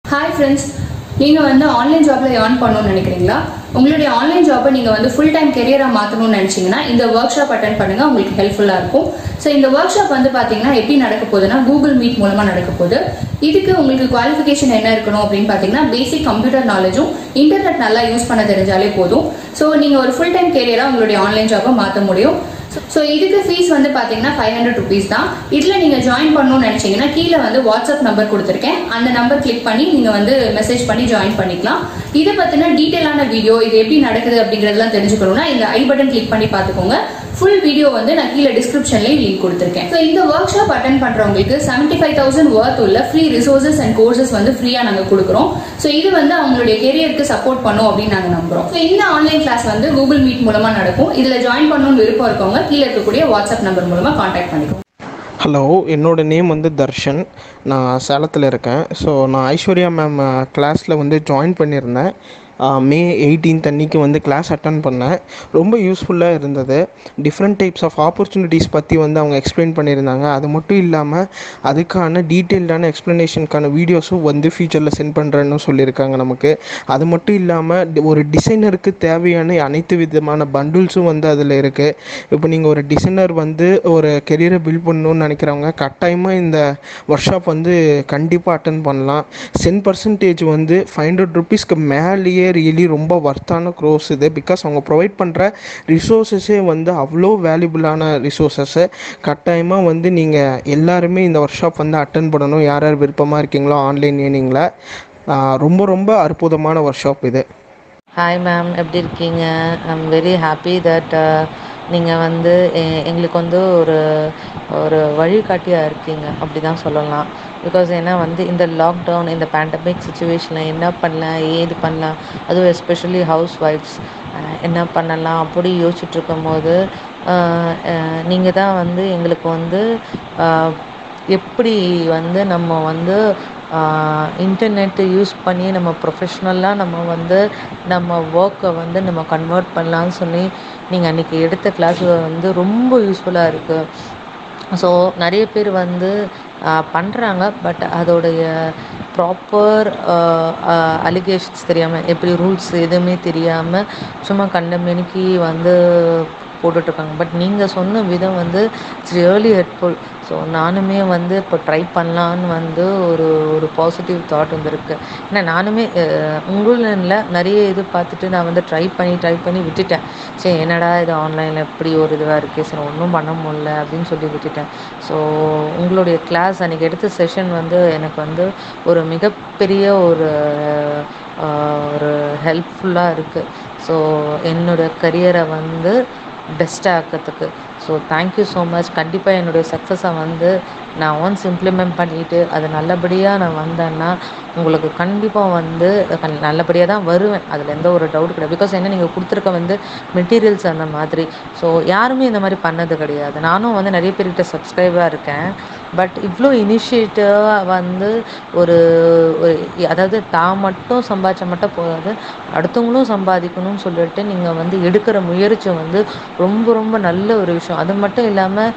hi friends நீங்கள் வந்து online ஜாப்ல ஏர்ன் பண்ணணும்னு நினைக்கிறீங்களா உங்களுடைய ஆன்லைன் ஜாப்பை நீங்கள் வந்து ஃபுல் டைம் கெரியராக மாற்றணும்னு நினச்சிங்கன்னா இந்த ஒர்க் ஷாப் அட்டன் பண்ணுங்க உங்களுக்கு ஹெல்ப்ஃபுல்லாக இருக்கும் ஸோ இந்த ஒர்க் ஷாப் வந்து பார்த்தீங்கன்னா எப்படி நடக்க போகுதுன்னா கூகுள் மீட் மூலமாக நடக்க போகுது இதுக்கு உங்களுக்கு குவாலிஃபிகேஷன் என்ன இருக்கணும் அப்படின்னு பார்த்தீங்கன்னா பேசிக் கம்ப்யூட்டர் நாலேஜும் இன்டர்நெட் நல்லா யூஸ் பண்ண தெரிஞ்சாலே போதும் ஸோ நீங்கள் ஒரு ஃபுல் டைம் கெரியராக உங்களுடைய ஆன்லைன் ஜாப்பை மாற்ற முடியும் ஸோ இதுக்கு ஃபீஸ் வந்து பார்த்தீங்கன்னா ஃபைவ் ஹண்ட்ரட் ருபீஸ் தான் இதில் நீங்கள் ஜாயின் பண்ணணும்னு நினச்சிங்கன்னா கீழே வந்து வாட்ஸ்அப் நம்பர் கொடுத்துருக்கேன் அந்த நம்பர் கிளிக் பண்ணி நீங்கள் வந்து மெசேஜ் பண்ணி ஜாயின் பண்ணிக்கலாம் இதை பற்றின டீட்டெயிலான வீடியோ இது எப்படி நடக்குது அப்படிங்கிறதெல்லாம் தெரிஞ்சுக்கணும்னா இந்த ஐ பட்டன் கிளிக் பண்ணி பார்த்துக்கோங்க ஃபுல் வீடியோ வந்து நான் கீழே டிஸ்கிரிப்ஷன்லேயும் லிங்க் கொடுத்துருக்கேன் ஸோ இந்த ஒர்க் ஷாப் அட்டன் பண்ணுறவங்களுக்கு செவன்ட்டி ஃபைவ் தௌசண்ட் ஒர்த் உள்ள ஃப்ரீ ரிசோர்சஸ் அண்ட் கோர்சஸ் வந்து ஃப்ரீயாக நாங்கள் கொடுக்குறோம் ஸோ இது வந்து அவங்களுடைய கெரியருக்கு சப்போர்ட் பண்ணும் அப்படின்னு நாங்கள் நம்புறோம் ஸோ இந்த ஆன்லைன் கிளாஸ் வந்து கூகுள் மீட் மூலமாக நடக்கும் இதில் ஜாயின் பண்ணணும்னு விருப்பம் இருக்கவங்க கீழே இருக்கக்கூடிய வாட்ஸ்அப் நம்பர் மூலமாக காண்டாக்ட் பண்ணிக்கோங்க ஹலோ என்னோட நேம் வந்து தர்ஷன் நான் சேலத்தில் இருக்கேன் ஸோ நான் ஐஸ்வர்யா மேம் கிளாஸில் வந்து ஜாயின் பண்ணியிருந்தேன் மே எயிட்டீன்த் அன்னைக்கு வந்து கிளாஸ் அட்டன் பண்ணேன் ரொம்ப யூஸ்ஃபுல்லாக இருந்தது டிஃப்ரெண்ட் டைப்ஸ் ஆஃப் ஆப்பர்ச்சுனிட்டிஸ் பற்றி வந்து அவங்க எக்ஸ்பிளைன் பண்ணியிருந்தாங்க அது மட்டும் இல்லாமல் அதுக்கான டீட்டெயில்டான எக்ஸ்ப்ளனேஷனுக்கான வீடியோஸும் வந்து ஃபியூச்சரில் சென்ட் பண்ணுறேன்னு சொல்லியிருக்காங்க நமக்கு அது மட்டும் இல்லாமல் ஒரு டிசைனருக்கு தேவையான அனைத்து விதமான பண்டில்ஸும் வந்து அதில் இருக்குது இப்போ நீங்கள் ஒரு டிசைனர் வந்து ஒரு கெரியரை பில்ட் பண்ணணும்னு நினைக்கிறவங்க கட்டாயமாக இந்த ஒர்க் ஷாப் வந்து கண்டிப்பாக அட்டன் பண்ணலாம் சென் பர்சன்டேஜ் வந்து ஃபைவ் ஹண்ட்ரட் ருபீஸ்க்கு மேலேயே ரியலி ரொம்ப ஒர்த்தான க்ரோஸ் இது பிகாஸ் அவங்க ப்ரொவைட் பண்ணுற ரிசோர்ஸஸே வந்து அவ்வளோ வேல்யூபிளான ரிசோர்ஸஸ்ஸு கட்டாயமாக வந்து நீங்கள் எல்லாருமே இந்த ஒர்க் ஷாப் வந்து அட்டன் பண்ணணும் யார் யார் விருப்பமாக இருக்கீங்களோ ஆன்லைன் ஏர்னிங்கில் ரொம்ப ரொம்ப அற்புதமான ஒர்க் ஷாப் இது ஹாய் மேம் எப்படி இருக்கீங்க ஐம் வெரி ஹாப்பி தட் நீங்கள் வந்து எ- எங்களுக்கு வந்து ஒரு ஒரு வழிகாட்டியாக இருக்கீங்க அப்படி தான் சொல்லலாம் பிகாஸ் ஏன்னா வந்து இந்த லாக்டவுன் இந்த பேண்டமிக் சுச்சுவேஷனில் என்ன பண்ணலாம் ஏது பண்ணலாம் அதுவும் எஸ்பெஷலி ஹவுஸ் ஒய்ஃப்ஸ் என்ன பண்ணலாம் அப்படி யோசிச்சுட்டு இருக்கும்போது நீங்கள் தான் வந்து எங்களுக்கு வந்து அஹ், எப்படி வந்து நம்ம வந்து இன்டர்நெட்டு யூஸ் பண்ணி நம்ம ப்ரொஃபஷ்னலாக நம்ம வந்து நம்ம ஒர்க்கை வந்து நம்ம கன்வெர்ட் பண்ணலான்னு சொல்லி நீங்கள் அன்றைக்கி எடுத்த கிளாஸ் வந்து ரொம்ப யூஸ்ஃபுல்லாக இருக்குது ஸோ நிறைய பேர் வந்து பண்ணுறாங்க பட் அதோடைய ப்ராப்பர் அலிகேஷன்ஸ் தெரியாமல் எப்படி ரூல்ஸ் எதுவுமே தெரியாமல் சும்மா கண்டமேனிக்கு வந்து போட்டுட்ருக்காங்க பட் நீங்கள் சொன்ன விதம் வந்து இட்ஸ் ரியலி ஹெல்ப்ஃபுல் ஸோ நானுமே வந்து இப்போ ட்ரை பண்ணலான்னு வந்து ஒரு ஒரு பாசிட்டிவ் தாட் வந்திருக்கு ஏன்னா நானுமே உங்களில் நிறைய இது பார்த்துட்டு நான் வந்து ட்ரை பண்ணி ட்ரை பண்ணி விட்டுட்டேன் சரி என்னடா இது ஆன்லைனில் எப்படி ஒரு இதுவாக இருக்கே சரி ஒன்றும் பண்ண முடியல அப்படின்னு சொல்லி விட்டுட்டேன் ஸோ உங்களுடைய கிளாஸ் அன்றைக்கி எடுத்த செஷன் வந்து எனக்கு வந்து ஒரு மிகப்பெரிய ஒரு ஆஹ், ஒரு ஹெல்ப்ஃபுல்லாக இருக்குது ஸோ என்னோடய கரியரை வந்து பெஸ்ட்டாக ஆக்கிறதுக்கு ஸோ தேங்க்யூ ஸோ மச் கண்டிப்பாக என்னுடைய சக்ஸஸை வந்து நான் ஒன்ஸ் இம்ப்ளிமெண்ட் பண்ணிவிட்டு அது நல்லபடியாக நான் வந்தேன்னா உங்களுக்கு கண்டிப்பாக வந்து கண்- நல்லபடியாக தான் வருவேன் அதில் எந்த ஒரு டவுட் கிடையாது பிகாஸ் என்ன நீங்கள் கொடுத்துருக்க வந்து மெட்டீரியல்ஸ் அந்த மாதிரி ஸோ யாருமே இந்த மாதிரி பண்ணது கிடையாது நானும் வந்து நிறைய பேர்கிட்ட சப்ஸ்கிரைபாக இருக்கேன் பட் இவ்வளோ இனிஷியேட்டிவாக வந்து ஒரு ஒரு- அதாவது தான் மட்டும் சம்பாதிச்சா மட்டும் போதாது அடுத்தவங்களும் சம்பாதிக்கணும்னு சொல்லிட்டு நீங்கள் வந்து எடுக்கிற முயற்சி வந்து ரொம்ப ரொம்ப நல்ல ஒரு விஷயம் அது மட்டும் இல்லாமல்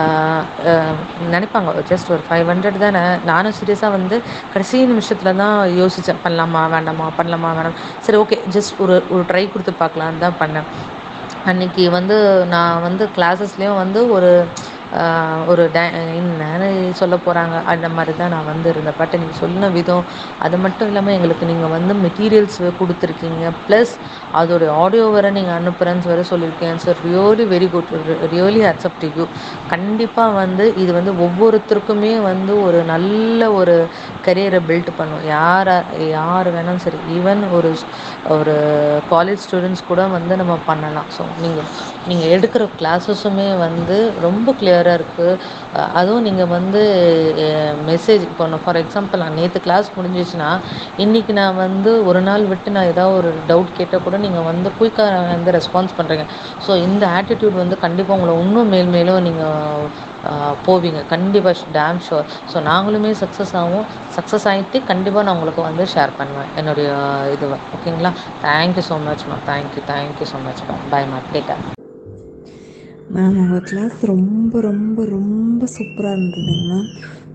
நினைப்பாங்க ஜஸ்ட் ஒரு ஃபைவ் ஹண்ட்ரட் தானே நானும் சீரியஸாக வந்து கடைசி நிமிஷத்தில் தான் யோசித்தேன் பண்ணலாமா வேண்டாமா பண்ணலாமா வேணாம் சரி ஓகே ஜஸ்ட் ஒரு ஒரு ட்ரை கொடுத்து பார்க்கலான்னு தான் பண்ணேன் அன்னைக்கு வந்து நான் வந்து கிளாஸஸ்லேயும் வந்து ஒரு ஆஹ், ஒரு டே என்ன சொல்ல போகிறாங்க அந்த மாதிரி தான் நான் வந்து இருந்தேன் பட் நீங்கள் சொன்ன விதம் அது மட்டும் இல்லாமல் எங்களுக்கு நீங்கள் வந்து மெட்டீரியல்ஸ் கொடுத்துருக்கீங்க ப்ளஸ் அதோடைய ஆடியோ வர நீங்கள் அனுப்புகிறேன்னு வர சொல்லியிருக்கேன் so really very good really accept you கண்டிப்பாக வந்து இது வந்து ஒவ்வொருத்தருக்குமே வந்து ஒரு நல்ல ஒரு கரியரை பில்ட் பண்ணும் யாரை யார் வேணாலும் சரி ஈவன் ஒரு ஒரு காலேஜ் ஸ்டூடெண்ட்ஸ் கூட வந்து நம்ம பண்ணலாம் ஸோ நீங்கள் நீங்கள் எடுக்கிற கிளாஸஸுமே வந்து ரொம்ப கிளியராக இருக்குது அதுவும் நீங்கள் வந்து மெசேஜ் இப்போ ஃபார் எக்ஸாம்பிள் நான் நேற்று கிளாஸ் முடிஞ்சிச்சுன்னா இன்றைக்கி நான் வந்து ஒரு நாள் விட்டு நான் ஏதாவது ஒரு டவுட் கேட்டால் கூட நீங்கள் வந்து குயிக்காக வந்து ரெஸ்பான்ஸ் பண்ணுறீங்க ஸோ இந்த ஆட்டிடியூட் வந்து கண்டிப்பாக உங்களை இன்னும் மேல் மேலும் நீங்கள் போவீங்க கண்டிப்பாக டேம் ஷோர் ஸோ நாங்களுமே சக்ஸஸ் ஆகும் சக்ஸஸ் ஆகிட்டு கண்டிப்பாக நான் உங்களுக்கு வந்து ஷேர் பண்ணுவேன் என்னுடைய இதுவை ஓகேங்களா thank you so much ma'am thank you thank you so much ma'am bye ma'am data ma'am உங்கள் கிளாஸ் ரொம்ப ரொம்ப ரொம்ப சூப்பராக இருந்ததுங்க மேம்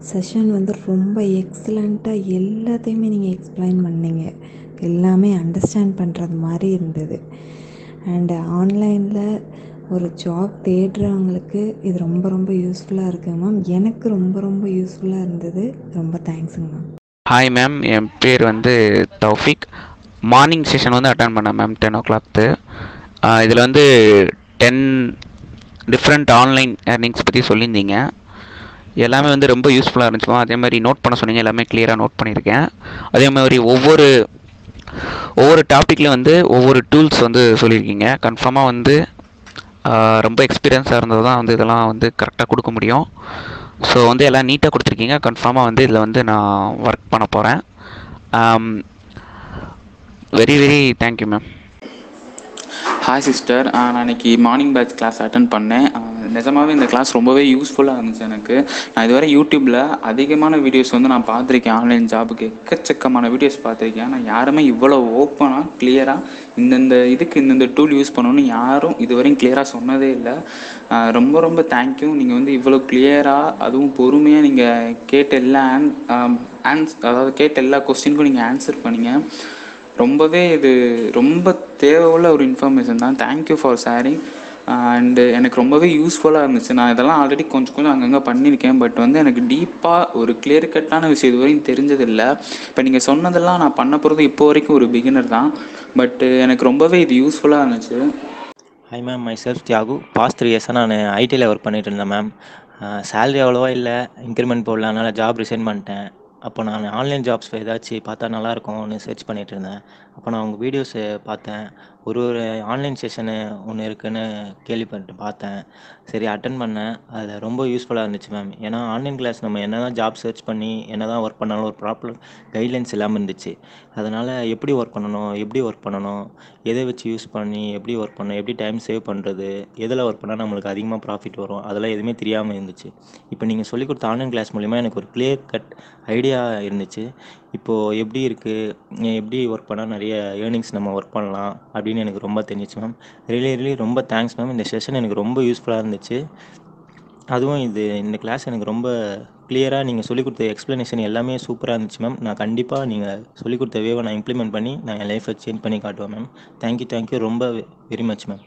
செஷன் வந்து ரொம்ப எக்ஸலண்ட்டாக எல்லாத்தையுமே நீங்கள் எக்ஸ்பிளைன் பண்ணீங்க எல்லாமே அண்டர்ஸ்டாண்ட் பண்ணுறது மாதிரி இருந்தது அண்டு ஆன்லைனில் ஒரு ஜாப் தேடுறவங்களுக்கு இது ரொம்ப ரொம்ப யூஸ்ஃபுல்லாக இருக்குது மேம் எனக்கு ரொம்ப ரொம்ப யூஸ்ஃபுல்லாக இருந்தது ரொம்ப தேங்க்ஸுங்க மேம் ஹாய் மேம் என் பேர் வந்து தௌஃபிக் மார்னிங் செஷன் வந்து அட்டன் பண்ணேன் மேம் டென் ஓ கிளாக்கு இதில் வந்து டென் டிஃப்ரெண்ட் ஆன்லைன் ஏர்னிங்ஸ் பற்றி சொல்லியிருந்தீங்க எல்லாமே வந்து ரொம்ப யூஸ்ஃபுல்லாக இருந்துச்சு மேம் அதே மாதிரி நோட் பண்ண சொன்னீங்க எல்லாமே கிளியராக நோட் பண்ணியிருக்கேன் அதே மாதிரி ஒவ்வொரு ஒவ்வொரு டாப்பிக்லேயும் வந்து ஒவ்வொரு டூல்ஸ் வந்து சொல்லியிருக்கீங்க கன்ஃபார்மாக வந்து ஆஹ், ரொம்ப எக்ஸ்பீரியன்ஸாக இருந்தது தான் வந்து இதெல்லாம் வந்து கரெக்டாக கொடுக்க முடியும் ஸோ வந்து எல்லாம் நீட்டாக கொடுத்துருக்கீங்க கன்ஃபார்மாக வந்து இதில் வந்து நான் ஒர்க் பண்ண போகிறேன் very very thank you ma'am hi sister நான் இன்னைக்கு மார்னிங் பேட்ச் கிளாஸ் அட்டன் பண்ணேன் ஆஹ் நிஜமாவே இந்த கிளாஸ் ரொம்பவே யூஸ்ஃபுல்லாக இருந்துச்சு எனக்கு நான் இதுவரை யூடியூப்பில் அதிகமான வீடியோஸ் வந்து நான் பார்த்துருக்கேன் ஆன்லைன் ஜாபுக்கு எக்கச்சக்கமான வீடியோஸ் பார்த்துருக்கேன் நான் யாருமே இவ்வளோ ஓப்பனாக கிளியராக இந்தந்த இதுக்கு இந்தந்த டூல் யூஸ் பண்ணணும்னு யாரும் இதுவரையும் கிளியராக சொன்னதே இல்லை ஆஹ் ரொம்ப ரொம்ப தேங்க்யூ நீங்கள் வந்து இவ்வளோ கிளியராக அதுவும் பொறுமையாக நீங்கள் கேட்ட எல்லா ஆன் ஆன்ஸ் அதாவது கேட்ட எல்லா கொஸ்டினுக்கும் நீங்கள் ஆன்சர் பண்ணீங்க ரொம்பவே இது ரொம்ப தேவையுள்ள ஒரு இன்ஃபர்மேஷன் தான் தேங்க்யூ ஃபார் ஷேரிங் அண்டு எனக்கு ரொம்பவே யூஸ்ஃபுல்லாக இருந்துச்சு நான் இதெல்லாம் ஆல்ரெடி கொஞ்சம் கொஞ்சம் அங்கங்கே பண்ணியிருக்கேன் பட் வந்து எனக்கு டீப்பாக ஒரு கிளியர் கட்டான விஷயம் இது வரையும் தெரிஞ்சதில்லை இப்போ நீங்கள் சொன்னதெல்லாம் நான் பண்ண போகிறது இப்போ வரைக்கும் ஒரு பிகினர் தான் பட்டு எனக்கு ரொம்பவே இது யூஸ்ஃபுல்லாக இருந்துச்சு hi ma'am myself Thiyagu past three இயர்ஸாக நான் ஐடியில் ஒர்க் பண்ணிட்டு இருந்தேன் மேம் சேலரி அவ்வளோவா இல்லை இன்க்ரிமெண்ட் போடல அதனால் ஜாப் ரிசைன் பண்ணிட்டேன் அப்போ நான் ஆன்லைன் ஜாப்ஸ் ஏதாச்சும் பார்த்தா நல்லாயிருக்கும்னு சர்ச் பண்ணிட்டு இருந்தேன் அப்போ நான் உங்கள் வீடியோஸை பார்த்தேன் ஒரு ஒரு ஆன்லைன் செஷனு ஒன்று இருக்குன்னு கேள்விப்பட்டு பார்த்தேன் சரி அட்டன் பண்ணேன் அதில் ரொம்ப யூஸ்ஃபுல்லாக இருந்துச்சு மேம் ஏன்னா ஆன்லைன் கிளாஸ் நம்ம என்ன தான் ஜாப் சர்ச் பண்ணி என்ன தான் ஒர்க் பண்ணாலும் ஒரு ப்ராப்பர் கைட்லைன்ஸ் இல்லாமல் இருந்துச்சு அதனால் எப்படி ஒர்க் பண்ணணும் எப்படி ஒர்க் பண்ணணும் எதை வச்சு யூஸ் பண்ணி எப்படி ஒர்க் பண்ணணும் எப்படி டைம் சேவ் பண்ணுறது எதில் ஒர்க் பண்ணால் நம்மளுக்கு அதிகமாக ப்ராஃபிட் வரும் அதெல்லாம் எதுவுமே தெரியாமல் இருந்துச்சு இப்போ நீங்கள் சொல்லிக் கொடுத்த ஆன்லைன் கிளாஸ் மூலிமா எனக்கு ஒரு கிளியர் கட் ஐடியா இருந்துச்சு இப்போது எப்படி இருக்குது எப்படி ஒர்க் பண்ணால் நிறைய ஏர்னிங்ஸ் நம்ம ஒர்க் பண்ணலாம் அப்படின்னு எனக்கு ரொம்ப தெரிஞ்சிச்சு மேம் ரியலி ரியலி ரொம்ப தேங்க்ஸ் மேம் இந்த செஷன் எனக்கு ரொம்ப யூஸ்ஃபுல்லாக இருந்துச்சு அதுவும் இது இந்த கிளாஸ் எனக்கு ரொம்ப கிளியராக நீங்கள் சொல்லிக் கொடுத்த எக்ஸ்ப்ளனேஷன் எல்லாமே சூப்பராக இருந்துச்சு மேம் நான் கண்டிப்பாக நீங்கள் சொல்லிக் கொடுத்த வேவை நான் இம்ப்ளிமெண்ட் பண்ணி நான் என் லைஃப்பை சேஞ்ச் பண்ணி காட்டுவேன் மேம் தேங்க்யூ தேங்க்யூ ரொம்ப very much ma'am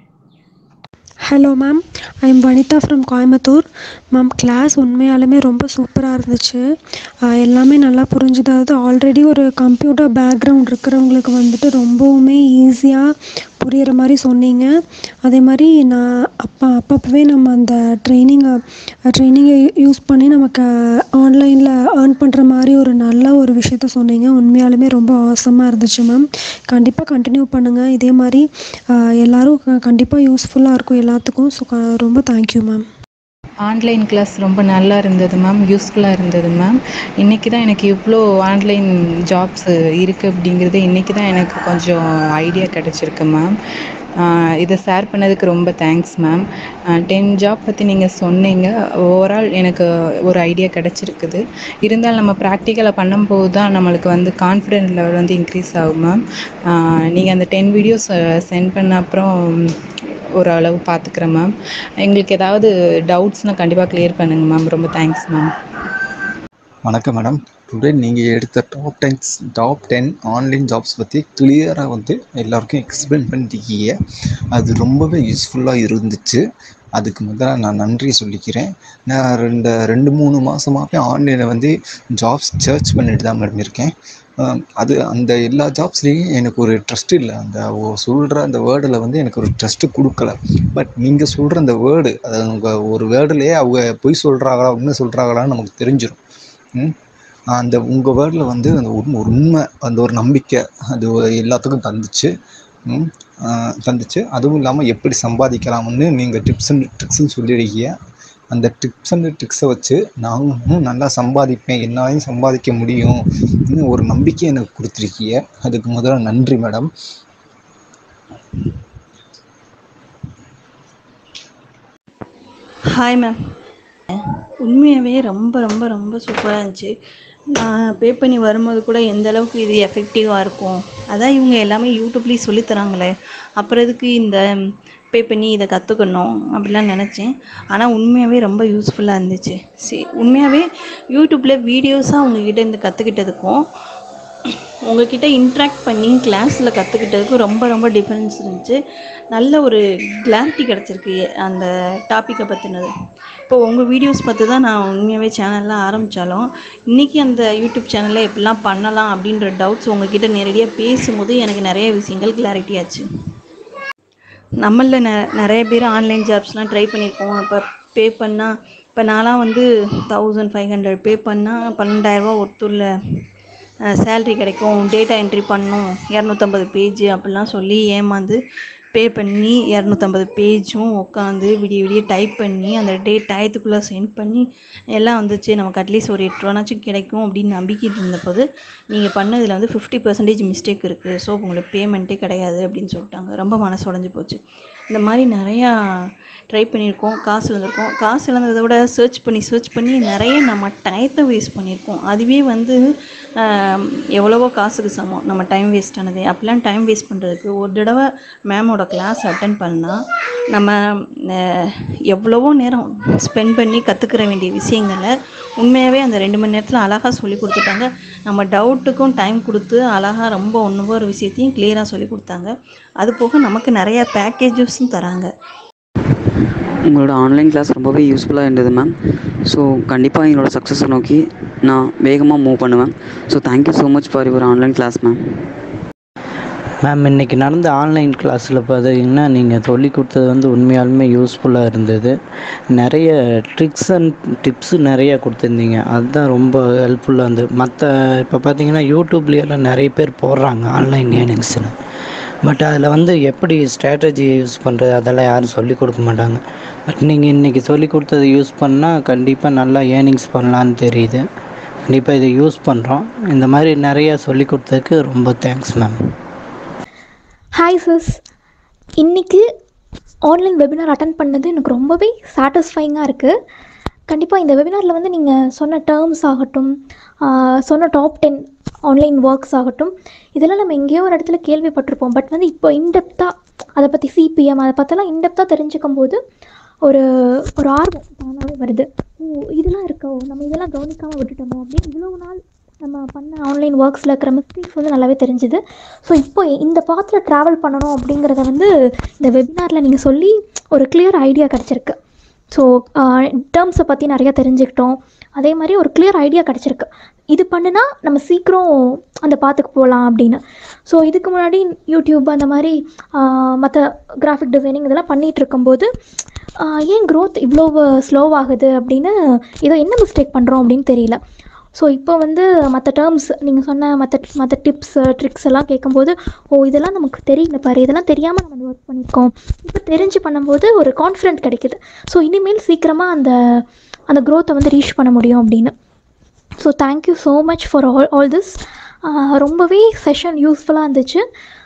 hello ma'am I am Vanitha from Coimbatore ma'am class உண்மையாலுமே ரொம்ப சூப்பராக இருந்துச்சு ஆஹ் எல்லாமே நல்லா புரிஞ்சுது அதாவது ஆல்ரெடி ஒரு கம்ப்யூட்டர் பேக்ரவுண்ட் இருக்கிறவங்களுக்கு வந்துட்டு ரொம்பவுமே ஈஸியாக புரிகிற மாதிரி சொன்னீங்க அதே மாதிரி நான் அப்போ அப்பப்போவே நம்ம அந்த ட்ரைனிங்கை ட்ரைனிங்கை யூஸ் பண்ணி நமக்கு ஆன்லைனில் ஏர்ன் பண்ணுற மாதிரி ஒரு நல்ல ஒரு விஷயத்த சொன்னீங்க உண்மையாலுமே ரொம்ப ஆசமாக இருந்துச்சு மேம் கண்டிப்பாக கண்டினியூ பண்ணுங்கள் இதே மாதிரி ஆஹ் எல்லாரும் கண்டிப்பாக யூஸ்ஃபுல்லாக இருக்கும் எல்லாத்துக்கும் ஸோ ரொம்ப தேங்க்யூ மேம் ஆன்லைன் கிளாஸ் ரொம்ப நல்லா இருந்தது மேம் யூஸ்ஃபுல்லாக இருந்தது மேம் இன்றைக்கி தான் எனக்கு இவ்வளோ ஆன்லைன் ஜாப்ஸ் இருக்குது அப்படிங்கிறது இன்றைக்கி தான் எனக்கு கொஞ்சம் ஐடியா கிடச்சிருக்கு மேம் இதை ஷேர் பண்ணதுக்கு ரொம்ப தேங்க்ஸ் மேம் டென் ஜாப் பற்றி நீங்கள் சொன்னீங்க ஓவரால் எனக்கு ஒரு ஐடியா கிடச்சிருக்குது இருந்தாலும் நம்ம ப்ராக்டிக்கலாக பண்ணும்போது தான் நம்மளுக்கு வந்து கான்ஃபிடென்ட் லெவல் வந்து இன்க்ரீஸ் ஆகும் மேம் நீங்கள் அந்த டென் வீடியோஸ் சென்ட் பண்ண அப்புறம் ஓரளவு பார்த்துக்குறேன் மேம் எங்களுக்கு ஏதாவது டவுட்ஸ்னால் கண்டிப்பாக க்ளியர் பண்ணுங்கள் மேம் ரொம்ப தேங்க்ஸ் மேம் வணக்கம் மேடம் டுடே நீங்கள் எடுத்த top tens top ten online jobs பற்றி கிளியராக வந்து எல்லாருக்கும் எக்ஸ்பிளைன் பண்ணிருக்கீங்க அது ரொம்பவே யூஸ்ஃபுல்லாக இருந்துச்சு அதுக்கு முதல்ல நான் நன்றி சொல்லிக்கிறேன் நான் ரெண்டு ரெண்டு மூணு மாதமாகவே ஆன்லைனில் வந்து ஜாப்ஸ் சர்ச் பண்ணிட்டு தான் மேடம் இருக்கேன் அஹ் அது அந்த எல்லா ஜாப்ஸ்லேயும் எனக்கு ஒரு ட்ரஸ்ட் இல்லை அந்த சொல்கிற அந்த வேர்டில் வந்து எனக்கு ஒரு ட்ரஸ்ட்டு கொடுக்கல பட் நீங்கள் சொல்கிற அந்த வேர்டு அது அவங்க ஒரு வேர்டுலேயே அவங்க பொய் சொல்கிறாங்களா உண்மை சொல்கிறாங்களான்னு நமக்கு தெரிஞ்சிடும் ம் அந்த உங்கள் வேர்டில் வந்து அந்த உண்மை ஒரு உண்மை அந்த ஒரு நம்பிக்கை அது எல்லாத்துக்கும் தந்துச்சு ம், ஆஹ் தந்துச்சு அதுவும் இல்லாமல் எப்படி சம்பாதிக்கலாம்னு நீங்கள் டிப்ஸ் அண்ட் ட்ரிக்ஸ்ன்னு சொல்லியிருக்கீங்க அந்த டிப்ஸ் அண்ட் ட்ரிக்ஸை வச்சு நானும் நல்லா சம்பாதிப்பேன் என்னாலையும் சம்பாதிக்க முடியும் இன்னும் ஒரு நம்பிக்கை எனக்கு கொடுத்துருக்கீங்க அதுக்கு முதல்ல நன்றி மேடம் ஹாய் மேம் உண்மையாகவே ரொம்ப ரொம்ப ரொம்ப சூப்பராக இருந்துச்சு நான் பே பண்ணி வரும்போது கூட எந்த அளவுக்கு இது எஃபெக்டிவாக இருக்கும் அதான் இவங்க எல்லாமே யூடியூப்லேயும் சொல்லித் தராங்களே அப்புறம் எதுக்கு இந்த பே பண்ணி இதை கற்றுக்கணும் அப்படிலாம் நினச்சேன் ஆனால் உண்மையாகவே ரொம்ப யூஸ்ஃபுல்லாக இருந்துச்சு சரி உண்மையாகவே யூடியூப்பில் வீடியோஸாக உங்ககிட்ட இருந்து கற்றுக்கிட்டதுக்கும் உங்ககிட்ட இன்ட்ராக்ட் பண்ணி கிளாஸில் கற்றுக்கிட்டதுக்கும் ரொம்ப ரொம்ப டிஃப்ரென்ஸ் இருந்துச்சு நல்ல ஒரு கிளாரிட்டி கிடச்சிருக்கு அந்த டாப்பிக்கை பற்றினது இப்போ உங்கள் வீடியோஸ் பார்த்து தான் நான் உண்மையாகவே சேனல்லாம் ஆரம்பித்தாலும் இன்றைக்கி அந்த யூடியூப் சேனலில் எப்படிலாம் பண்ணலாம் அப்படின்ற டவுட்ஸ் உங்ககிட்ட நேரடியாக பேசும்போது எனக்கு நிறைய விஷயங்கள் கிளாரிட்டி ஆச்சு நம்மளில் நெ நிறைய பேர் ஆன்லைன் ஜாப்ஸ்லாம் ட்ரை பண்ணியிருக்கோம் இப்போ பே பண்ணால் இப்போ நான்லாம் வந்து தௌசண்ட் ஃபைவ் ஹண்ட்ரட் பே பண்ணால் பன்னெண்டாயிரரூபா ஒருத்தூரில் சேல்ரி கிடைக்கும் டேட்டா என்ட்ரி பண்ணணும் இரநூத்தம்பது பேஜ் அப்படிலாம் சொல்லி ஏமாந்து பே பண்ணி இரநூத்தம்பது பேஜும் உட்காந்து விடிய விடிய டைப் பண்ணி அந்த டே டயத்துக்குள்ளே சென்ட் பண்ணி எல்லாம் வந்துச்சு நமக்கு அட்லீஸ்ட் ஒரு எட்டு ரூபானாச்சும் கிடைக்கும் அப்படின்னு நம்பிக்கிட்டு இருந்தபோது நீங்கள் பண்ணதில் வந்து ஃபிஃப்டி பர்சன்டேஜ் மிஸ்டேக் இருக்குது ஸோ உங்களுக்கு பேமெண்ட்டே கிடையாது அப்படின்னு சொல்லிட்டாங்க ரொம்ப மனசு உடஞ்சி போச்சு இந்த மாதிரி நிறையா ட்ரை பண்ணியிருக்கோம் காசு இழந்திருக்கோம் காசு இழந்ததை விட சர்ச் பண்ணி சர்ச் பண்ணி நிறைய நம்ம டயத்தை வேஸ்ட் பண்ணியிருக்கோம் அதுவே வந்து ஆஹ், எவ்வளவோ காசுக்கு சமம் நம்ம டைம் வேஸ்ட் ஆனது அப்படிலாம் டைம் வேஸ்ட் பண்ணுறதுக்கு ஒரு தடவை மேமோட கிளாஸ் அட்டன் பண்ணால் நம்ம ஆஹ், எவ்வளவோ நேரம் ஸ்பெண்ட் பண்ணி கற்றுக்கிற வேண்டிய விஷயங்களை உண்மையாகவே அந்த ரெண்டு மணி நேரத்தில் அழகாக சொல்லி கொடுத்துட்டாங்க நம்ம டவுட்டுக்கும் டைம் கொடுத்து அழகாக ரொம்ப ஒன்று ஒரு விஷயத்தையும் கிளியராக சொல்லி கொடுத்தாங்க அது போக நமக்கு நிறைய பேக்கேஜஸும் தராங்க உங்களோட ஆன்லைன் கிளாஸ் ரொம்பவே யூஸ்ஃபுல்லாக இருந்தது மேம் ஸோ கண்டிப்பாக எங்களோட சக்ஸஸை நோக்கி நான் வேகமாக மூவ் பண்ணுவேன் so thank you so much for your online class ma'am ma'am இன்னைக்கு நடந்த ஆன்லைன் கிளாஸில் பார்த்தீங்கன்னா நீங்கள் சொல்லி கொடுத்தது வந்து உண்மையாலுமே யூஸ்ஃபுல்லாக இருந்தது நிறைய ட்ரிக்ஸ் அண்ட் டிப்ஸு நிறைய கொடுத்துருந்தீங்க அதுதான் ரொம்ப ஹெல்ப்ஃபுல்லாக இருந்தது மற்ற இப்போ பார்த்தீங்கன்னா யூடியூப்லேயெல்லாம் நிறைய பேர் போடுறாங்க ஆன்லைன் ஏர்னிங்ஸ்னு பட் அதில் வந்து எப்படி ஸ்ட்ராட்டஜி யூஸ் பண்ணுறது அதெல்லாம் யாரும் சொல்லி கொடுக்க மாட்டாங்க பட் நீங்கள் இன்றைக்கி சொல்லி கொடுத்தது யூஸ் பண்ணால் கண்டிப்பாக நல்லா ஏர்னிங்ஸ் பண்ணலான்னு தெரியுது கண்டிப்பாக இதை யூஸ் பண்ணுறோம் இந்த மாதிரி நிறையா சொல்லி கொடுத்ததுக்கு ரொம்ப தேங்க்ஸ் மேம் ஹாய் சிஸ் இன்னைக்கு ஆன்லைன் வெபினார் அட்டன் பண்ணது எனக்கு ரொம்பவே சாட்டிஸ்ஃபைங்காக இருக்குது கண்டிப்பாக இந்த வெபினாரில் வந்து நீங்கள் சொன்ன டேர்ம்ஸ் ஆகட்டும் ஆஹ் சொன்ன டாப் டென் ஆன்லைன் ஒர்க்ஸ் ஆகட்டும் இதெல்லாம் நம்ம எங்கேயோ ஒரு இடத்துல கேள்விப்பட்டிருப்போம் பட் வந்து இப்போ இன்டெப்த்தாக அதை பற்றி சிபிஎம் அதை பற்றிலாம் இன்டெப்த்தாக தெரிஞ்சுக்கும் போது ஒரு ஒரு ஆர்வம் தானாகவே வருது ஓ இதெல்லாம் இருக்கோ நம்ம இதெல்லாம் கவனிக்காமல் விட்டுட்டோமோ அப்படின்னு இவ்வளோ நாள் நம்ம பண்ண ஆன்லைன் ஒர்க்ஸில் இருக்கிற மிஸ்டேக்ஸ் வந்து நல்லாவே தெரிஞ்சுது ஸோ இப்போ இந்த பாத்தில் ட்ராவல் பண்ணணும் அப்படிங்கிறத வந்து இந்த வெபினாரில் நீங்கள் சொல்லி ஒரு கிளியர் ஐடியா கிடச்சிருக்கு ஸோ டேர்ம்ஸை பற்றி நிறையா தெரிஞ்சுக்கிட்டோம் அதே மாதிரி ஒரு கிளியர் ஐடியா கிடச்சிருக்கு இது பண்ணுனா நம்ம சீக்கிரம் அந்த பாத்துக்கு போகலாம் அப்படின்னு ஸோ இதுக்கு முன்னாடி யூடியூப் அந்த மாதிரி மற்ற கிராஃபிக் டிசைனிங் இதெல்லாம் பண்ணிகிட்டு இருக்கும்போது ஆஹ் ஏன் growth இவ்வளோ ஸ்லோவாகுது அப்படின்னு ஏதோ என்ன மிஸ்டேக் பண்ணுறோம் அப்படின்னு தெரியல ஸோ இப்போ வந்து மற்ற டேர்ம்ஸ் நீங்கள் சொன்ன மற்ற மற்ற டிப்ஸ் ட்ரிக்ஸ் எல்லாம் கேட்கும்போது ஓ இதெல்லாம் நமக்கு தெரியல பாரு இதெல்லாம் தெரியாமல் நம்ம வந்து ஒர்க் பண்ணியிருக்கோம் இப்போ தெரிஞ்சு பண்ணும்போது ஒரு கான்ஃபிடென்ட் கிடைக்குது ஸோ இனிமேல் சீக்கிரமாக அந்த அந்த growth-அ வந்து ரீச் பண்ண முடியும் அப்படின்னு so thank you so much for all all this ரொம்பவே செஷன் யூஸ்ஃபுல்லாக இருந்துச்சு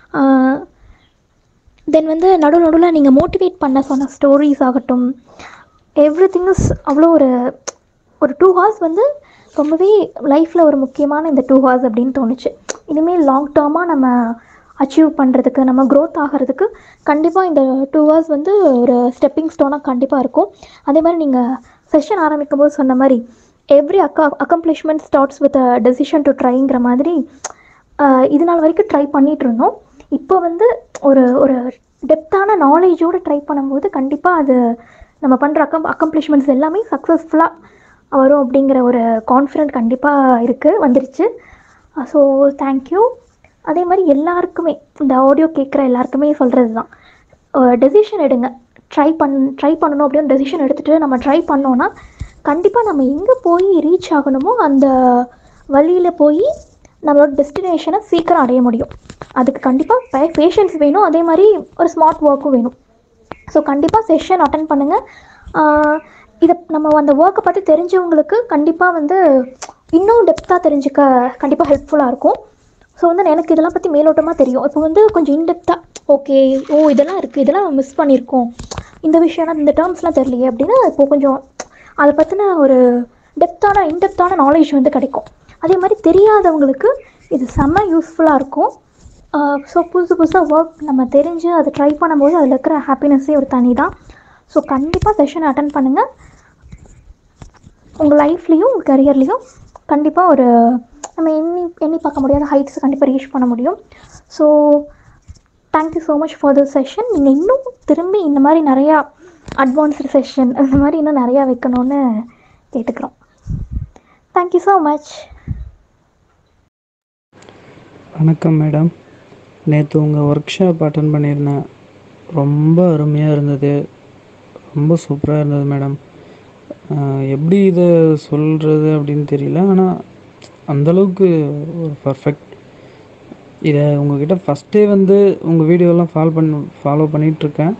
தென் வந்து நடு நடுவில் நீங்கள் மோட்டிவேட் பண்ண சொன்ன ஸ்டோரிஸ் ஆகட்டும் எவ்ரி திங் இஸ் அவ்வளோ ஒரு ஒரு டூ ஹார்ஸ் வந்து ரொம்பவே லைஃப்பில் ஒரு முக்கியமான இந்த டூ ஹார்ஸ் அப்படின்னு தோணுச்சு இனிமேல் லாங் டேர்மாக நம்ம அச்சீவ் பண்ணுறதுக்கு நம்ம growth ஆகிறதுக்கு கண்டிப்பாக இந்த டூ ஹவர்ஸ் வந்து ஒரு ஸ்டெப்பிங் ஸ்டோனாக கண்டிப்பாக இருக்கும் அதே மாதிரி நீங்கள் செஷன் ஆரம்பிக்கும் போது சொன்ன மாதிரி எவ்ரி அக்கா accomplishment starts with a decision to ட்ரைங்கிற மாதிரி ஆஹ் இது நாள் வரைக்கும் ட்ரை பண்ணிட்டு இருந்தோம் இப்போ வந்து ஒரு ஒரு டெப்த்தான நாலேஜோடு ட்ரை பண்ணும்போது கண்டிப்பாக அது நம்ம பண்ணுற அக்கம் அக்கம்ப்ளிஷ்மெண்ட்ஸ் எல்லாமே சக்ஸஸ்ஃபுல்லாக வரும் அப்படிங்கிற ஒரு கான்ஃபிடென்ட் கண்டிப்பாக இருக்குது வந்துருச்சு ஸோ தேங்க்யூ அதே மாதிரி எல்லாருக்குமே இந்த ஆடியோ கேட்குற எல்லாருக்குமே சொல்கிறது தான் டெசிஷன் எடுங்க ட்ரை பண் ட்ரை பண்ணணும் அப்படின்னு டெசிஷன் எடுத்துகிட்டு நம்ம ட்ரை பண்ணோன்னா கண்டிப்பாக நம்ம எங்கே போய் ரீச் ஆகணுமோ அந்த வழியில் போய் நம்மளோட டெஸ்டினேஷனை சீக்கிரம் அடைய முடியும் அதுக்கு கண்டிப்பாக பேஷன்ஸ் வேணும் அதே மாதிரி ஒரு ஸ்மார்ட் ஒர்க்கும் வேணும் ஸோ கண்டிப்பாக செஷன் அட்டன் பண்ணுங்கள் இதை நம்ம அந்த ஒர்க்கை பற்றி தெரிஞ்சவங்களுக்கு கண்டிப்பாக வந்து இன்னும் டெப்த்தாக தெரிஞ்சுக்க கண்டிப்பாக ஹெல்ப்ஃபுல்லாக இருக்கும் ஸோ வந்து எனக்கு இதெல்லாம் பற்றி மேலோட்டமாக தெரியும் இப்போ வந்து கொஞ்சம் இன்டெப்த்தாக ஓகே ஓ இதெல்லாம் இருக்குது இதெல்லாம் மிஸ் பண்ணியிருக்கோம் இந்த விஷயம்லாம் இந்த டேர்ம்ஸ்லாம் தெரியலையே அப்படின்னு இப்போ கொஞ்சம் அதை பற்றின ஒரு டெப்த்தான இன்டெப்த்தான நாலேஜ் வந்து கிடைக்கும் அதே மாதிரி தெரியாதவங்களுக்கு இது செம்ம யூஸ்ஃபுல்லாக இருக்கும் ஸோ புதுசு புதுசாக ஒர்க் நம்ம தெரிஞ்சு அதை ட்ரை பண்ணும்போது அதில் இருக்கிற ஹாப்பினஸ்ஸே ஒரு தனி தான் ஸோ கண்டிப்பாக செஷன் அட்டன் பண்ணுங்கள் உங்கள் லைஃப்லேயும் உங்கள் கரியர்லேயும் கண்டிப்பாக ஒரு நம்ம எண்ணி எண்ணி பார்க்க முடியாத ஹைட்ஸ் கண்டிப்பாக ரீச் பண்ண முடியும் so thank you so much for the session நீங்கள் இன்னும் திரும்பி இந்த மாதிரி நிறையா அட்வான்ஸ்டு செஷன் அந்த மாதிரி இன்னும் நிறையா வைக்கணும்னு கேட்டுக்கிறோம் தேங்க்யூ ஸோ மச் வணக்கம் மேடம் நேற்று உங்கள் ஒர்க் ஷாப் அட்டன் பண்ணியிருந்தேன் ரொம்ப அருமையாக இருந்தது ரொம்ப சூப்பராக இருந்தது மேடம் ஆஹ் எப்படி இதை சொல்கிறது அப்படின்னு தெரியல ஆனால் அந்தளவுக்கு ஒரு பர்ஃபெக்ட் இதை உங்ககிட்ட ஃபஸ்ட்டே வந்து உங்கள் வீடியோலாம் ஃபாலோ பண்ண ஃபாலோ பண்ணிகிட்ருக்கேன்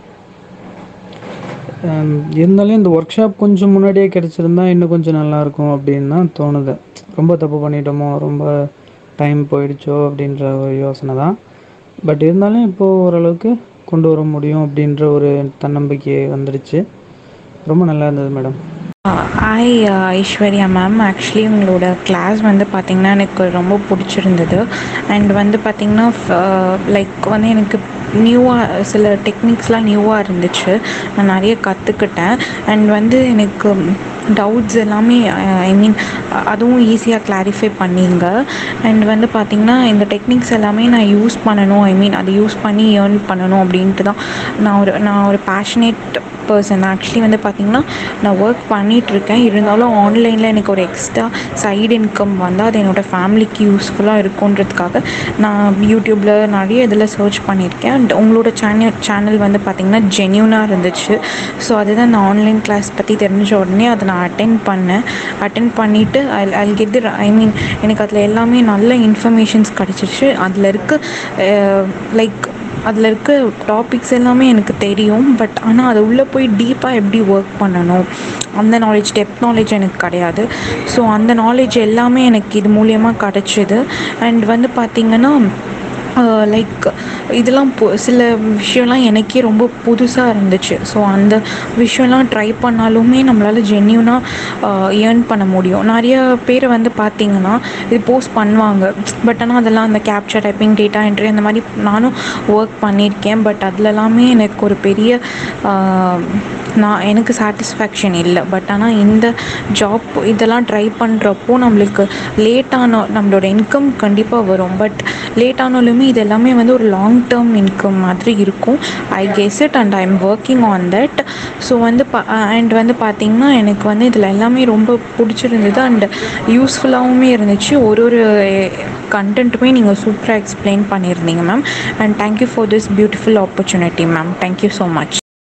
இருந்தாலும் இந்த ஒர்க் ஷாப் கொஞ்சம் முன்னாடியே கிடச்சிருந்தா இன்னும் கொஞ்சம் நல்லாயிருக்கும் அப்படின்னு தான் தோணுது ரொம்ப தப்பு பண்ணிட்டோமோ ரொம்ப டைம் போயிடுச்சோ அப்படின்ற ஒரு யோசனை தான் பட் இருந்தாலும் இப்போது ஓரளவுக்கு கொண்டு வர முடியும் அப்படின்ற ஒரு தன்னம்பிக்கை வந்துடுச்சு ரொம்ப நல்லா இருந்தது madam hi Aishwarya ma'am actually உங்களோட கிளாஸ் வந்து பார்த்திங்கன்னா எனக்கு ரொம்ப பிடிச்சிருந்தது அண்ட் வந்து பார்த்திங்கன்னா லைக் வந்து எனக்கு நியூவாக சில டெக்னிக்ஸ்லாம் நியூவாக இருந்துச்சு நான் நிறைய கற்றுக்கிட்டேன் அண்ட் வந்து எனக்கு டவுட்ஸ் எல்லாமே ஐ மீன் அதுவும் ஈஸியாக கிளாரிஃபை பண்ணீங்க அண்ட் வந்து பார்த்திங்கன்னா இந்த டெக்னிக்ஸ் எல்லாமே நான் யூஸ் பண்ணணும் ஐ மீன் அதை யூஸ் பண்ணி ஏர்ன் பண்ணணும் அப்படின்ட்டு தான் நான் ஒரு நான் ஒரு பேஷனேட் பர்சன் ஆக்சுவலி வந்து பார்த்திங்கன்னா நான் ஒர்க் பண்ணிகிட்ருக்கேன் இருந்தாலும் ஆன்லைனில் எனக்கு ஒரு எக்ஸ்ட்ரா சைடு இன்கம் வந்தால் அது என்னோடய ஃபேமிலிக்கு யூஸ்ஃபுல்லாக இருக்குன்றதுக்காக நான் யூடியூப்பில் நிறைய இதில் சர்ச் பண்ணியிருக்கேன் அண்ட் உங்களோட சேனல் சேனல் வந்து பார்த்திங்கன்னா ஜென்யூனாக இருந்துச்சு ஸோ அதுதான் நான் ஆன்லைன் கிளாஸ் பற்றி தெரிஞ்ச உடனே அதை நான் அட்டென்ட் பண்ணேன் அட்டென்ட் பண்ணிவிட்டு ஐ ஐல் கெட் தி ஐ மீன் எனக்கு அதில் எல்லாமே நல்ல இன்ஃபர்மேஷன்ஸ் கிடச்சிருச்சு அதில் இருக்க லைக் அதில் இருக்க டாபிக்ஸ் எல்லாமே எனக்கு தெரியும் பட் ஆனால் அது உள்ளே போய் டீப்பாக எப்படி ஒர்க் பண்ணணும் அந்த நாலேஜ் டெப்த் நாலேஜ் எனக்கு கிடையாது ஸோ அந்த நாலேஜ் எல்லாமே எனக்கு இது மூலியமாக கிடச்சிது அண்ட் வந்து பார்த்திங்கன்னா லைக் இதெல்லாம் பு சில விஷயம்லாம் எனக்கே ரொம்ப புதுசாக இருந்துச்சு ஸோ அந்த விஷயம்லாம் ட்ரை பண்ணாலுமே நம்மளால் ஜென்யூனாக ஏர்ன் பண்ண முடியும் நிறைய பேர் வந்து பார்த்திங்கன்னா இது போஸ்ட் பண்ணுவாங்க பட் ஆனால் அதெல்லாம் அந்த கேப்சர் டைப்பிங் டேட்டா என்ட்ரி அந்த மாதிரி நானும் ஒர்க் பண்ணியிருக்கேன் பட் அதில் எல்லாமே எனக்கு ஒரு பெரிய நான் எனக்கு சாட்டிஸ்ஃபேக்ஷன் இல்லை பட் ஆனால் இந்த ஜாப் இதெல்லாம் ட்ரை பண்ணுறப்போ நம்மளுக்கு லேட்டான நம்மளோட இன்கம் கண்டிப்பாக வரும் பட் லேட் ஆனாலுமே இது எல்லாமே வந்து ஒரு லாங் டேர்ம் இன்கம் மாதிரி இருக்கும் I guess it and I am working on that so வந்து பா அண்ட் வந்து பார்த்திங்கன்னா எனக்கு வந்து இதில் எல்லாமே ரொம்ப பிடிச்சிருந்தது அண்ட் யூஸ்ஃபுல்லாகவுமே இருந்துச்சு ஒரு ஒரு கண்டென்ட்டுமே நீங்கள் சூப்பராக எக்ஸ்பிளைன் பண்ணியிருந்தீங்க ma'am and thank you for this beautiful opportunity ma'am thank you so much